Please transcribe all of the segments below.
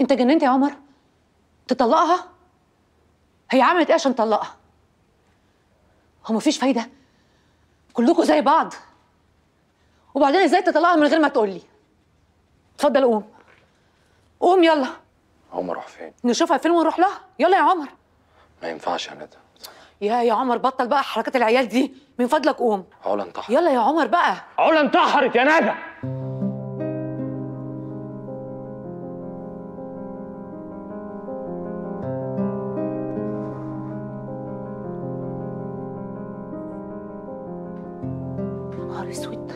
انت جننت يا عمر تطلقها هي عملت ايه عشان تطلقها هو مفيش فايده كلكم زي بعض وبعدين ازاي تطلقها من غير ما تقولي اتفضل قوم قوم يلا عمر اروح فين نشوفها فين ونروح لها يلا يا عمر ما ينفعش يا ندى يا يا عمر بطل بقى حركات العيال دي من فضلك قوم علا انتحر يلا يا عمر بقى علا انتحرت يا ندى نهار اسود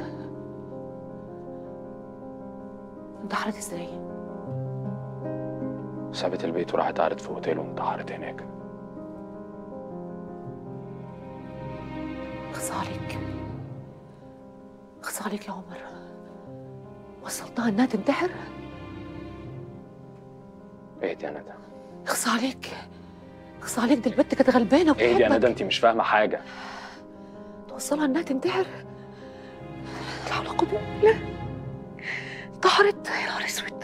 انتحرت ازاي سابت البيت وراحت قعدت في اوتيل وانتحرت هناك اخص عليك اخص عليك يا عمر وصلتها انها تنتحر اهدي يا ندى اخص عليك اخص عليك دي البت كانت غلبانه اهدي يا وبتحبك ندى انت مش فاهمه حاجه توصلها انها تنتحر لا حول ولا قوه الا بالله انتحرت يا نهار اسود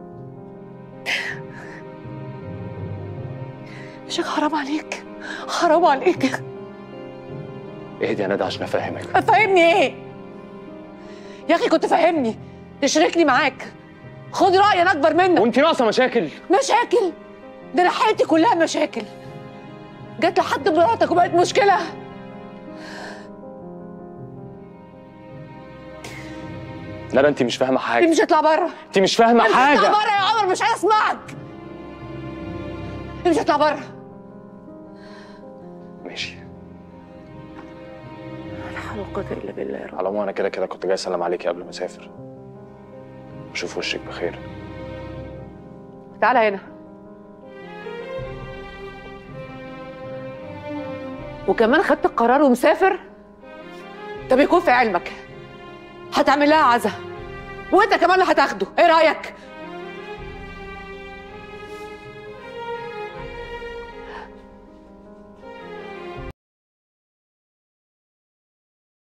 شيخ حرام عليك حرام عليك اهدي يا ندى عشان افهمك فاهمني ايه يا اخي كنت فاهمني تشاركني معاك خد رايي انا اكبر منك وانت ناقصه مشاكل مشاكل ده انا حياتي كلها مشاكل جت لحد مراتك وبقت مشكله ندى انت مش فاهمه حاجه مش هطلع بره انت مش فاهمه مش هطلع حاجه بره يا عمر مش عايز اسمعك مش هطلع بره ماشي لا حول ولا قوه الا بالله يا رب على العموم انا كده كده كنت جاي اسلم عليكي قبل ما اسافر اشوف وشك بخير تعالى هنا وكمان خدت القرار ومسافر طب يكون في علمك هتعمل لها عزا وانت كمان اللي هتاخده ايه رايك